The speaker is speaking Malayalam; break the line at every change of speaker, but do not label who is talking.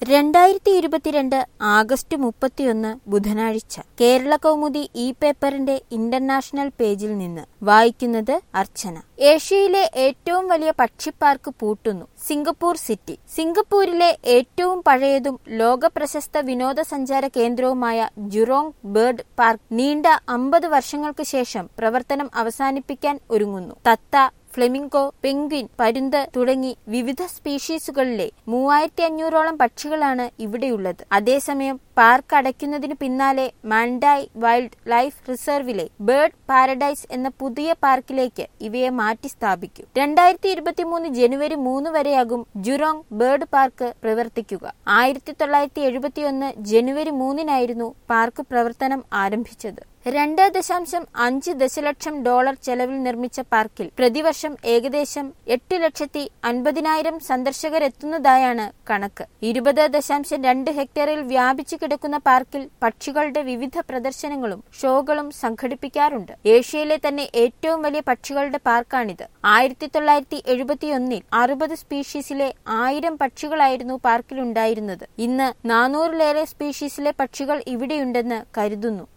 രണ്ടായിരത്തി ഇരുപത്തിരണ്ട് ആഗസ്റ്റ് മുപ്പത്തിയൊന്ന് ബുധനാഴ്ച കേരള കൗമുദി ഇ പേപ്പറിന്റെ ഇന്റർനാഷണൽ പേജിൽ നിന്ന് വായിക്കുന്നത് അർച്ചന ഏഷ്യയിലെ ഏറ്റവും വലിയ പക്ഷിപ്പാർക്ക് പൂട്ടുന്നു സിംഗപ്പൂർ സിറ്റി സിംഗപ്പൂരിലെ ഏറ്റവും പഴയതും ലോകപ്രശസ്ത വിനോദസഞ്ചാര കേന്ദ്രവുമായ ജുറോങ് ബേർഡ് പാർക്ക് നീണ്ട അമ്പത് വർഷങ്ങൾക്ക് ശേഷം പ്രവർത്തനം അവസാനിപ്പിക്കാൻ ഒരുങ്ങുന്നു തത്ത ഫ്ലെമിംഗോ പെൻഗ്വിൻ പരുന്ത് തുടങ്ങി വിവിധ സ്പീഷീസുകളിലെ മൂവായിരത്തി അഞ്ഞൂറോളം പക്ഷികളാണ് ഇവിടെയുള്ളത് അതേസമയം പാർക്ക് അടയ്ക്കുന്നതിനു പിന്നാലെ മാൻഡായ് വൈൽഡ് ലൈഫ് റിസർവിലെ ബേർഡ് പാരഡൈസ് എന്ന പുതിയ പാർക്കിലേക്ക് ഇവയെ മാറ്റി സ്ഥാപിക്കും രണ്ടായിരത്തി ഇരുപത്തിമൂന്ന് ജനുവരി മൂന്ന് വരെയാകും ജുറോങ് ബേർഡ് പാർക്ക് പ്രവർത്തിക്കുക ആയിരത്തി തൊള്ളായിരത്തി എഴുപത്തിയൊന്ന് ജനുവരി മൂന്നിനായിരുന്നു പാർക്ക് പ്രവർത്തനം ആരംഭിച്ചത് രണ്ട് ദശാംശം അഞ്ച് ദശലക്ഷം ഡോളർ ചെലവിൽ നിർമ്മിച്ച പാർക്കിൽ പ്രതിവർഷം ഏകദേശം എട്ട് ലക്ഷത്തി അൻപതിനായിരം സന്ദർശകരെത്തുന്നതായാണ് കണക്ക് ഇരുപത് ദശാംശം രണ്ട് ഹെക്ടറിൽ വ്യാപിച്ചു കിടക്കുന്ന പാർക്കിൽ പക്ഷികളുടെ വിവിധ പ്രദർശനങ്ങളും ഷോകളും സംഘടിപ്പിക്കാറുണ്ട് ഏഷ്യയിലെ തന്നെ ഏറ്റവും വലിയ പക്ഷികളുടെ പാർക്കാണിത് ആയിരത്തി തൊള്ളായിരത്തി എഴുപത്തിയൊന്നിൽ അറുപത് സ്പീഷീസിലെ ആയിരം പക്ഷികളായിരുന്നു പാർക്കിലുണ്ടായിരുന്നത് ഇന്ന് നാനൂറിലേറെ സ്പീഷീസിലെ പക്ഷികൾ ഇവിടെയുണ്ടെന്ന് കരുതുന്നു